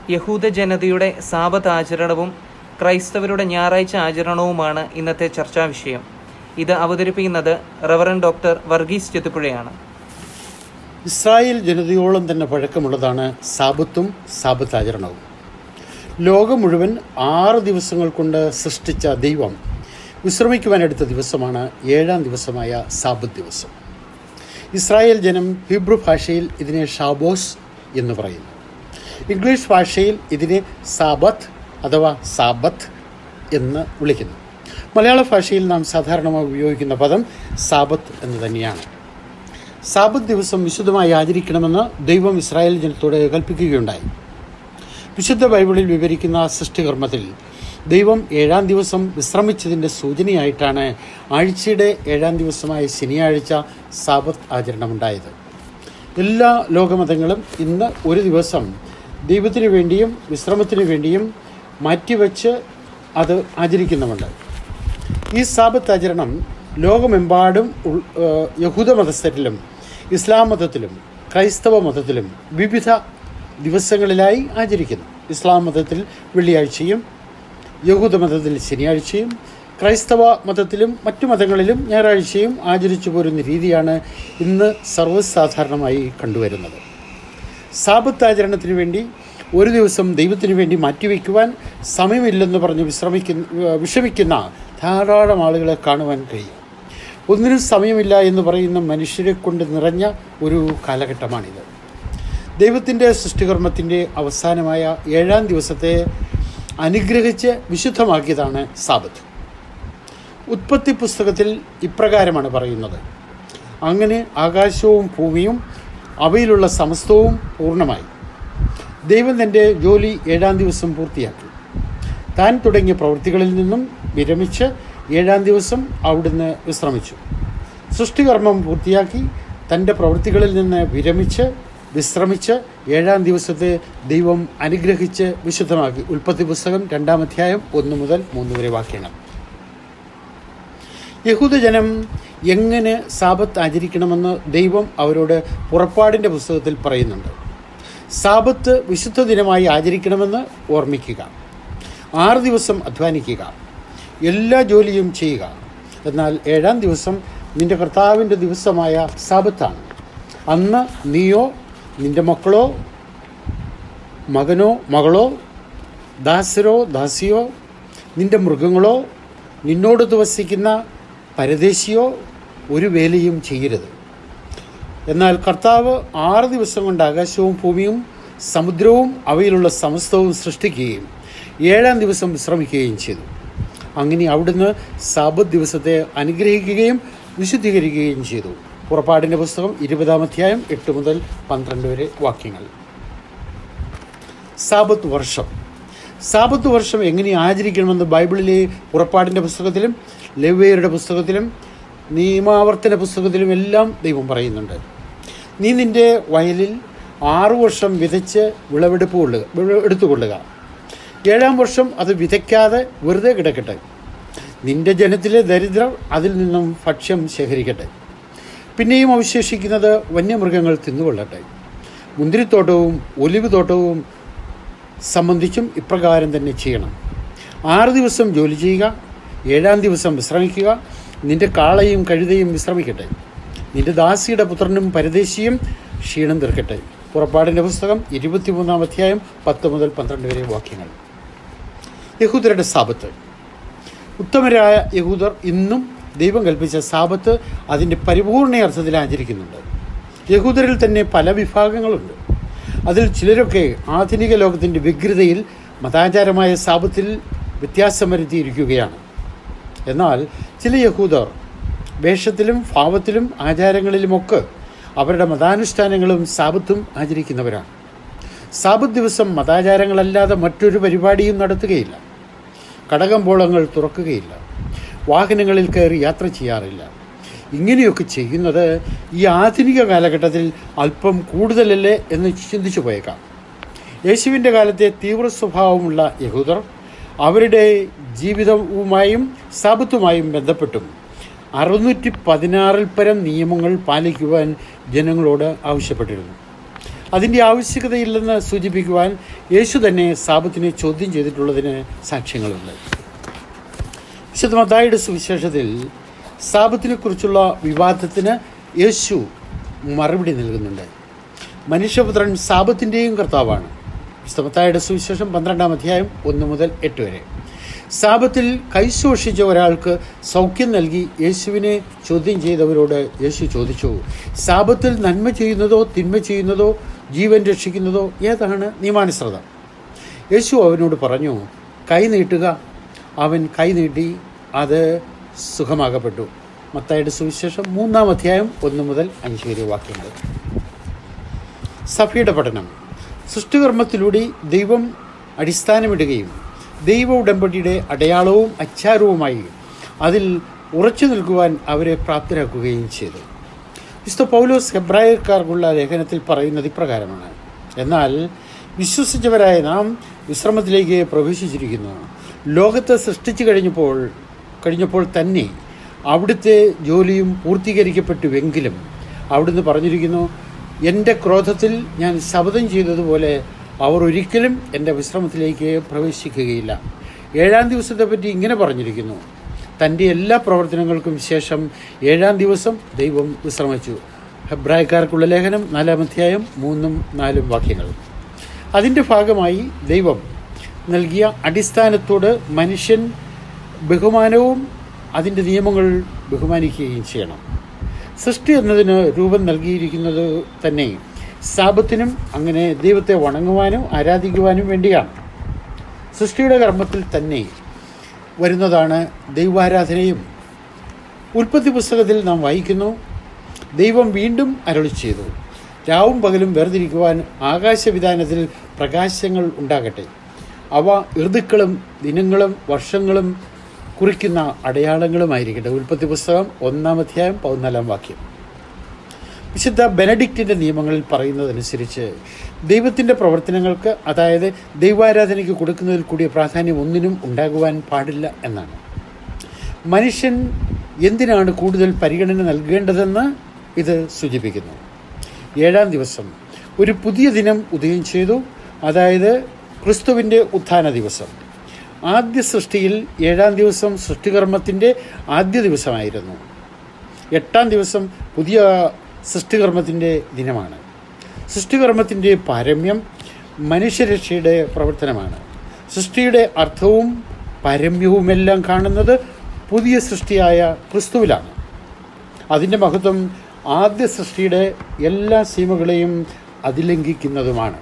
യഹൂദ ജനതയുടെ സാബത്ത് ആചരണവും ക്രൈസ്തവരുടെ ഞായറാഴ്ച ആചരണവുമാണ് ഇന്നത്തെ ചർച്ചാ വിഷയം ഇത് അവതരിപ്പിക്കുന്നത് റവറൻ ഡോക്ടർ വർഗീസ് ചെത്തുപുഴയാണ് ഇസ്രായേൽ ജനതയോളം തന്നെ പഴക്കമുള്ളതാണ് സാബത്തും സാബത്ത് ആചരണവും ലോകം മുഴുവൻ ആറ് ദിവസങ്ങൾ കൊണ്ട് സൃഷ്ടിച്ച ദൈവം വിശ്രമിക്കുവാനെടുത്ത ദിവസമാണ് ഏഴാം ദിവസമായ സാബത്ത് ദിവസം ഇസ്രായേൽ ജനം ഹിബ്രു ഭാഷയിൽ ഇതിനെ ഷാബോസ് എന്ന് പറയുന്നു ഇംഗ്ലീഷ് ഭാഷയിൽ ഇതിനെ സാബത്ത് അഥവാ സാബത്ത് എന്ന് വിളിക്കുന്നു മലയാള ഭാഷയിൽ നാം സാധാരണമായി ഉപയോഗിക്കുന്ന പദം സാബത്ത് എന്ന് തന്നെയാണ് സാബത്ത് ദിവസം വിശുദ്ധമായി ആചരിക്കണമെന്ന് ദൈവം ഇസ്രായേൽ ജനത്തോട് കൽപ്പിക്കുകയുണ്ടായി വിശുദ്ധ ബൈബിളിൽ വിവരിക്കുന്ന സൃഷ്ടികർമ്മത്തിൽ ദൈവം ഏഴാം ദിവസം വിശ്രമിച്ചതിൻ്റെ സൂചനയായിട്ടാണ് ആഴ്ചയുടെ ഏഴാം ദിവസമായ ശനിയാഴ്ച സാബത്ത് ആചരണമുണ്ടായത് എല്ലാ ലോകമതങ്ങളും ഇന്ന് ഒരു ദിവസം ദൈവത്തിന് വേണ്ടിയും വിശ്രമത്തിന് വേണ്ടിയും മാറ്റിവെച്ച് അത് ആചരിക്കുന്നുമുണ്ട് ഈ സാബത്ത് ആചരണം ലോകമെമ്പാടും ഉൾ- ഏഹ് യഹൂദ മതസ്ഥരിലും ഇസ്ലാം മതത്തിലും ക്രൈസ്തവ മതത്തിലും വിവിധ ദിവസങ്ങളിലായി ആചരിക്കുന്നു ഇസ്ലാം മതത്തിൽ വെള്ളിയാഴ്ചയും യഹൂദ മതത്തിൽ ശനിയാഴ്ചയും ക്രൈസ്തവ മതത്തിലും മറ്റു മതങ്ങളിലും ഞായറാഴ്ചയും ആചരിച്ചു പോരുന്ന രീതിയാണ് ഇന്ന് സർവ്വസാധാരണമായി കണ്ടുവരുന്നത് സാബത്ത് ആചരണത്തിന് വേണ്ടി ഒരു ദിവസം ദൈവത്തിന് വേണ്ടി മാറ്റിവെക്കുവാൻ സമയമില്ലെന്ന് പറഞ്ഞ് വിശ്രമിക്കുന്ന വിഷമിക്കുന്ന ധാരാളം ആളുകളെ കാണുവാൻ കഴിയും ഒന്നിനും സമയമില്ല എന്ന് പറയുന്ന മനുഷ്യരെ കൊണ്ട് നിറഞ്ഞ ഒരു കാലഘട്ടമാണിത് ദൈവത്തിൻ്റെ സൃഷ്ടികർമ്മത്തിൻ്റെ അവസാനമായ ഏഴാം ദിവസത്തെ അനുഗ്രഹിച്ച് വിശുദ്ധമാക്കിയതാണ് സാബത്ത് ഉത്പത്തി പുസ്തകത്തിൽ ഇപ്രകാരമാണ് പറയുന്നത് അങ്ങനെ ആകാശവും ഭൂമിയും അവയിലുള്ള സമസ്തവും പൂർണ്ണമായി ദൈവം തൻ്റെ ജോലി ഏഴാം ദിവസം പൂർത്തിയാക്കി താൻ തുടങ്ങിയ പ്രവൃത്തികളിൽ നിന്നും വിരമിച്ച് ഏഴാം ദിവസം അവിടുന്ന് വിശ്രമിച്ചു സൃഷ്ടികർമ്മം പൂർത്തിയാക്കി തൻ്റെ പ്രവൃത്തികളിൽ നിന്ന് വിരമിച്ച് വിശ്രമിച്ച് ഏഴാം ദിവസത്തെ ദൈവം അനുഗ്രഹിച്ച് വിശുദ്ധമാക്കി ഉൽപ്പത്തി പുസ്തകം രണ്ടാം അധ്യായം ഒന്ന് മുതൽ മൂന്ന് വരെ വാക്യങ്ങൾ യഹൂദജനം എങ്ങനെ സാബത്ത് ആചരിക്കണമെന്ന് ദൈവം അവരോട് പുറപ്പാടിൻ്റെ പുസ്തകത്തിൽ പറയുന്നുണ്ട് സാബത്ത് വിശുദ്ധ ദിനമായി ആചരിക്കണമെന്ന് ഓർമ്മിക്കുക ആറ് ദിവസം അധ്വാനിക്കുക എല്ലാ ജോലിയും ചെയ്യുക എന്നാൽ ഏഴാം ദിവസം നിന്റെ കർത്താവിൻ്റെ ദിവസമായ സാബത്താണ് അന്ന് നീയോ നിന്റെ മക്കളോ മകനോ മകളോ ദാസരോ ദാസിയോ നിന്റെ മൃഗങ്ങളോ നിന്നോട് വസിക്കുന്ന പരദേശിയോ ഒരു വേലയും ചെയ്യരുത് എന്നാൽ കർത്താവ് ആറ് ദിവസം കൊണ്ട് ആകാശവും ഭൂമിയും സമുദ്രവും അവയിലുള്ള സമസ്തവും സൃഷ്ടിക്കുകയും ഏഴാം ദിവസം വിശ്രമിക്കുകയും ചെയ്തു അങ്ങനെ അവിടുന്ന് സാബത്ത് ദിവസത്തെ അനുഗ്രഹിക്കുകയും വിശുദ്ധീകരിക്കുകയും ചെയ്തു പുറപ്പാടിൻ്റെ പുസ്തകം ഇരുപതാം അധ്യായം എട്ട് മുതൽ പന്ത്രണ്ട് വരെ വാക്യങ്ങൾ സാബത്ത് വർഷം സാബത്ത് വർഷം എങ്ങനെ ആചരിക്കണമെന്ന് ബൈബിളിലെ പുറപ്പാടിൻ്റെ പുസ്തകത്തിലും ലെവ്വേരുടെ പുസ്തകത്തിലും നിയമാവർത്തന പുസ്തകത്തിലും എല്ലാം ദൈവം പറയുന്നുണ്ട് നീ നിൻ്റെ വയലിൽ ആറു വർഷം വിതച്ച് വിളവെടുപ്പ് കൊള്ളുക വിളവെടുത്തുകൊള്ളുക ഏഴാം വർഷം അത് വിതയ്ക്കാതെ വെറുതെ കിടക്കട്ടെ നിന്റെ ജനത്തിലെ ദരിദ്രർ അതിൽ നിന്നും ഭക്ഷ്യം ശേഖരിക്കട്ടെ പിന്നെയും അവശേഷിക്കുന്നത് വന്യമൃഗങ്ങൾ തിന്നുകൊള്ളട്ടെ മുന്തിരിത്തോട്ടവും ഒലിവ് തോട്ടവും സംബന്ധിച്ചും ഇപ്രകാരം തന്നെ ചെയ്യണം ആറ് ദിവസം ജോലി ചെയ്യുക ഏഴാം ദിവസം വിശ്രമിക്കുക നിന്റെ കാളയും കഴുതയും വിശ്രമിക്കട്ടെ നിന്റെ ദാസിയുടെ പുത്രനും പരദേശിയും ക്ഷീണം തീർക്കട്ടെ പുറപ്പാടിൻ്റെ പുസ്തകം ഇരുപത്തിമൂന്നാം അധ്യായം പത്ത് മുതൽ പന്ത്രണ്ട് വരെ വാക്യങ്ങൾ യഹൂദരുടെ സാപത്ത് ഉത്തമരായ യഹൂദർ ഇന്നും ദൈവം കൽപ്പിച്ച സാപത്ത് അതിൻ്റെ പരിപൂർണ അർത്ഥത്തിൽ ആചരിക്കുന്നുണ്ട് യഹൂദരിൽ തന്നെ പല വിഭാഗങ്ങളുണ്ട് അതിൽ ചിലരൊക്കെ ആധുനിക ലോകത്തിൻ്റെ വ്യഗ്രതയിൽ മതാചാരമായ സാപത്തിൽ വ്യത്യാസം വരുത്തിയിരിക്കുകയാണ് എന്നാൽ ചില യഹൂദർ വേഷത്തിലും ഭാവത്തിലും ആചാരങ്ങളിലുമൊക്കെ അവരുടെ മതാനുഷ്ഠാനങ്ങളും സാപത്തും ആചരിക്കുന്നവരാണ് സാബത്ത് ദിവസം മതാചാരങ്ങളല്ലാതെ മറ്റൊരു പരിപാടിയും നടത്തുകയില്ല കടകമ്പോളങ്ങൾ തുറക്കുകയില്ല വാഹനങ്ങളിൽ കയറി യാത്ര ചെയ്യാറില്ല ഇങ്ങനെയൊക്കെ ചെയ്യുന്നത് ഈ ആധുനിക കാലഘട്ടത്തിൽ അല്പം കൂടുതലല്ലേ എന്ന് ചിന്തിച്ചു പോയേക്കാം യേശുവിൻ്റെ കാലത്തെ തീവ്ര സ്വഭാവമുള്ള യഹൂദർ അവരുടെ ജീവിതവുമായും സാപത്തുമായും ബന്ധപ്പെട്ടും അറുന്നൂറ്റി പതിനാറിൽ പരം നിയമങ്ങൾ പാലിക്കുവാൻ ജനങ്ങളോട് ആവശ്യപ്പെട്ടിരുന്നു അതിൻ്റെ ആവശ്യകതയില്ലെന്ന് സൂചിപ്പിക്കുവാൻ യേശു തന്നെ സാപത്തിനെ ചോദ്യം ചെയ്തിട്ടുള്ളതിന് സാക്ഷ്യങ്ങളുണ്ട് വിശുദ്ധ മത്തായിയുടെ സുവിശേഷത്തിൽ സാപത്തിനെക്കുറിച്ചുള്ള വിവാദത്തിന് യേശു മറുപടി നൽകുന്നുണ്ട് മനുഷ്യപുത്രൻ സാപത്തിൻ്റെയും കർത്താവാണ് വിശുദ്ധ മത്തായിയുടെ സുവിശേഷം പന്ത്രണ്ടാം അധ്യായം ഒന്ന് മുതൽ എട്ട് വരെ സാപത്തിൽ കൈശോഷിച്ച ഒരാൾക്ക് സൗഖ്യം നൽകി യേശുവിനെ ചോദ്യം ചെയ്തവരോട് യേശു ചോദിച്ചു സാപത്തിൽ നന്മ ചെയ്യുന്നതോ തിന്മ ചെയ്യുന്നതോ ജീവൻ രക്ഷിക്കുന്നതോ ഏതാണ് നിയമാനുസൃതം യേശു അവനോട് പറഞ്ഞു കൈ നീട്ടുക അവൻ കൈ നീട്ടി അത് സുഖമാകപ്പെട്ടു മത്തായുടെ സുവിശേഷം മൂന്നാം അധ്യായം ഒന്ന് മുതൽ അഞ്ച് വരെ വാക്യങ്ങൾ സഫയുടെ പഠനം സൃഷ്ടികർമ്മത്തിലൂടെ ദൈവം അടിസ്ഥാനമിടുകയും ദൈവ ഉടമ്പടിയുടെ അടയാളവും അച്ചാരവുമായി അതിൽ ഉറച്ചു നിൽക്കുവാൻ അവരെ പ്രാപ്തരാക്കുകയും ചെയ്തു വിശുദ്ധ പൗലോസ് ഹെബ്രായർക്കാർക്കുള്ള ലേഖനത്തിൽ പറയുന്നത് ഇപ്രകാരമാണ് എന്നാൽ വിശ്വസിച്ചവരായ നാം വിശ്രമത്തിലേക്ക് പ്രവേശിച്ചിരിക്കുന്നു ലോകത്തെ സൃഷ്ടിച്ചു കഴിഞ്ഞപ്പോൾ കഴിഞ്ഞപ്പോൾ തന്നെ അവിടുത്തെ ജോലിയും പൂർത്തീകരിക്കപ്പെട്ടുവെങ്കിലും അവിടുന്ന് പറഞ്ഞിരിക്കുന്നു എൻ്റെ ക്രോധത്തിൽ ഞാൻ ശപഥം ചെയ്തതുപോലെ അവർ ഒരിക്കലും എൻ്റെ വിശ്രമത്തിലേക്ക് പ്രവേശിക്കുകയില്ല ഏഴാം ദിവസത്തെപ്പറ്റി ഇങ്ങനെ പറഞ്ഞിരിക്കുന്നു തൻ്റെ എല്ലാ പ്രവർത്തനങ്ങൾക്കും ശേഷം ഏഴാം ദിവസം ദൈവം വിശ്രമിച്ചു ഹെബ്രായക്കാർക്കുള്ള ലേഖനം നാലാം അധ്യായം മൂന്നും നാലും വാക്യങ്ങൾ അതിൻ്റെ ഭാഗമായി ദൈവം നൽകിയ അടിസ്ഥാനത്തോട് മനുഷ്യൻ ബഹുമാനവും അതിൻ്റെ നിയമങ്ങൾ ബഹുമാനിക്കുകയും ചെയ്യണം സൃഷ്ടി എന്നതിന് രൂപം നൽകിയിരിക്കുന്നത് തന്നെ സാപത്തിനും അങ്ങനെ ദൈവത്തെ വണങ്ങുവാനും ആരാധിക്കുവാനും വേണ്ടിയാണ് സൃഷ്ടിയുടെ കർമ്മത്തിൽ തന്നെ വരുന്നതാണ് ദൈവാരാധനയും ഉൽപ്പത്തി പുസ്തകത്തിൽ നാം വായിക്കുന്നു ദൈവം വീണ്ടും അരുളി ചെയ്തു രാവും പകലും വേർതിരിക്കുവാൻ ആകാശവിധാനത്തിൽ പ്രകാശങ്ങൾ ഉണ്ടാകട്ടെ അവ ഋതുക്കളും ദിനങ്ങളും വർഷങ്ങളും കുറിക്കുന്ന അടയാളങ്ങളുമായിരിക്കട്ടെ ഉൽപ്പത്തി പുസ്തകം ഒന്നാം അധ്യായം പതിനാലാം വാക്യം വിശുദ്ധ ബെനഡിക്റ്റിൻ്റെ നിയമങ്ങളിൽ പറയുന്നതനുസരിച്ച് ദൈവത്തിൻ്റെ പ്രവർത്തനങ്ങൾക്ക് അതായത് ദൈവാരാധനയ്ക്ക് കൊടുക്കുന്നതിൽ കൂടിയ പ്രാധാന്യം ഒന്നിനും ഉണ്ടാകുവാൻ പാടില്ല എന്നാണ് മനുഷ്യൻ എന്തിനാണ് കൂടുതൽ പരിഗണന നൽകേണ്ടതെന്ന് ഇത് സൂചിപ്പിക്കുന്നു ഏഴാം ദിവസം ഒരു പുതിയ ദിനം ഉദയം ചെയ്തു അതായത് ക്രിസ്തുവിൻ്റെ ഉത്ഥാന ദിവസം ആദ്യ സൃഷ്ടിയിൽ ഏഴാം ദിവസം സൃഷ്ടികർമ്മത്തിൻ്റെ ആദ്യ ദിവസമായിരുന്നു എട്ടാം ദിവസം പുതിയ സൃഷ്ടികർമ്മത്തിൻ്റെ ദിനമാണ് സൃഷ്ടികർമ്മത്തിൻ്റെ പാരമ്യം മനുഷ്യരക്ഷയുടെ പ്രവർത്തനമാണ് സൃഷ്ടിയുടെ അർത്ഥവും പാരമ്യവുമെല്ലാം കാണുന്നത് പുതിയ സൃഷ്ടിയായ ക്രിസ്തുവിലാണ് അതിൻ്റെ മഹത്വം ആദ്യ സൃഷ്ടിയുടെ എല്ലാ സീമകളെയും അതിലംഘിക്കുന്നതുമാണ്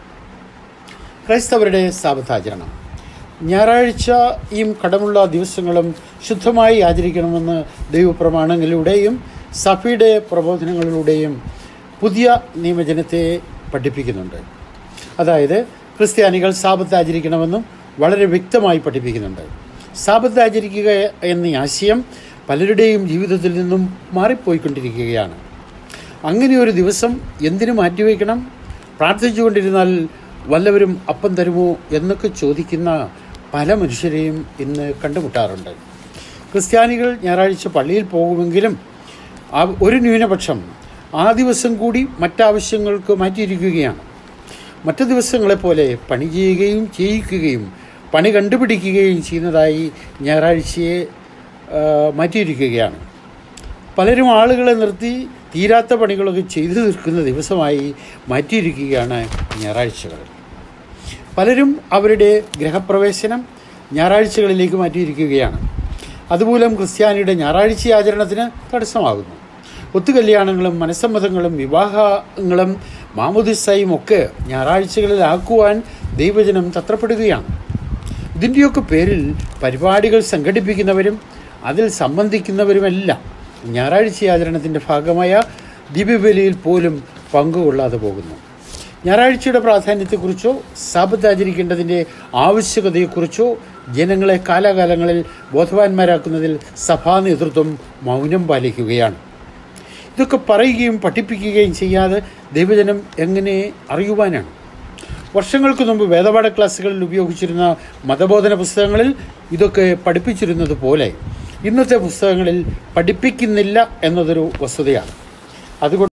ക്രൈസ്തവരുടെ സാബത്താചരണം ഞായറാഴ്ചയും കടമുള്ള ദിവസങ്ങളും ശുദ്ധമായി ആചരിക്കണമെന്ന് ദൈവപ്രമാണങ്ങളിലൂടെയും സഭയുടെ പ്രബോധനങ്ങളിലൂടെയും പുതിയ നിയമജനത്തെ പഠിപ്പിക്കുന്നുണ്ട് അതായത് ക്രിസ്ത്യാനികൾ സാപത്ത് ആചരിക്കണമെന്നും വളരെ വ്യക്തമായി പഠിപ്പിക്കുന്നുണ്ട് സാപത്ത് ആചരിക്കുക എന്ന ആശയം പലരുടെയും ജീവിതത്തിൽ നിന്നും മാറിപ്പോയിക്കൊണ്ടിരിക്കുകയാണ് അങ്ങനെ ഒരു ദിവസം എന്തിനു മാറ്റിവെക്കണം പ്രാർത്ഥിച്ചുകൊണ്ടിരുന്നാൽ വല്ലവരും അപ്പം തരുമോ എന്നൊക്കെ ചോദിക്കുന്ന പല മനുഷ്യരെയും ഇന്ന് കണ്ടുമുട്ടാറുണ്ട് ക്രിസ്ത്യാനികൾ ഞായറാഴ്ച പള്ളിയിൽ പോകുമെങ്കിലും ആ ഒരു ന്യൂനപക്ഷം ആ ദിവസം കൂടി മറ്റാവശ്യങ്ങൾക്ക് മാറ്റിയിരിക്കുകയാണ് മറ്റു ദിവസങ്ങളെപ്പോലെ പണി ചെയ്യുകയും ചെയ്യിക്കുകയും പണി കണ്ടുപിടിക്കുകയും ചെയ്യുന്നതായി ഞായറാഴ്ചയെ ആ, മാറ്റിയിരിക്കുകയാണ് പലരും ആളുകളെ നിർത്തി തീരാത്ത പണികളൊക്കെ ചെയ്തു തീർക്കുന്ന ദിവസമായി മാറ്റിയിരിക്കുകയാണ് ഞായറാഴ്ചകൾ പലരും അവരുടെ ഗ്രഹപ്രവേശനം ഞായറാഴ്ചകളിലേക്ക് മാറ്റിയിരിക്കുകയാണ് അതുമൂലം ക്രിസ്ത്യാനിയുടെ ഞായറാഴ്ച ആചരണത്തിന് തടസ്സമാകുന്നു ഒത്തുകല്യാണങ്ങളും മനസ്സമ്മതങ്ങളും വിവാഹങ്ങളും മാമുദിസയും ഒക്കെ ഞായറാഴ്ചകളിലാക്കുവാൻ ദൈവജനം തത്രപ്പെടുകയാണ് ഇതിൻ്റെയൊക്കെ പേരിൽ പരിപാടികൾ സംഘടിപ്പിക്കുന്നവരും അതിൽ സംബന്ധിക്കുന്നവരുമെല്ലാം ഞായറാഴ്ച ആചരണത്തിൻ്റെ ഭാഗമായ ദിവ്യബലിയിൽ പോലും പങ്കുകൊള്ളാതെ പോകുന്നു ഞായറാഴ്ചയുടെ പ്രാധാന്യത്തെക്കുറിച്ചോ സാപത്ത് ആചരിക്കേണ്ടതിൻ്റെ ആവശ്യകതയെക്കുറിച്ചോ ജനങ്ങളെ കാലാകാലങ്ങളിൽ ബോധവാന്മാരാക്കുന്നതിൽ സഭാ നേതൃത്വം മൗനം പാലിക്കുകയാണ് ഇതൊക്കെ പറയുകയും പഠിപ്പിക്കുകയും ചെയ്യാതെ ദൈവജനം എങ്ങനെ അറിയുവാനാണ് വർഷങ്ങൾക്ക് മുമ്പ് വേദപാഠ ക്ലാസ്സുകളിൽ ഉപയോഗിച്ചിരുന്ന മതബോധന പുസ്തകങ്ങളിൽ ഇതൊക്കെ പഠിപ്പിച്ചിരുന്നത് പോലെ ഇന്നത്തെ പുസ്തകങ്ങളിൽ പഠിപ്പിക്കുന്നില്ല എന്നതൊരു വസ്തുതയാണ് അതുകൊണ്ട്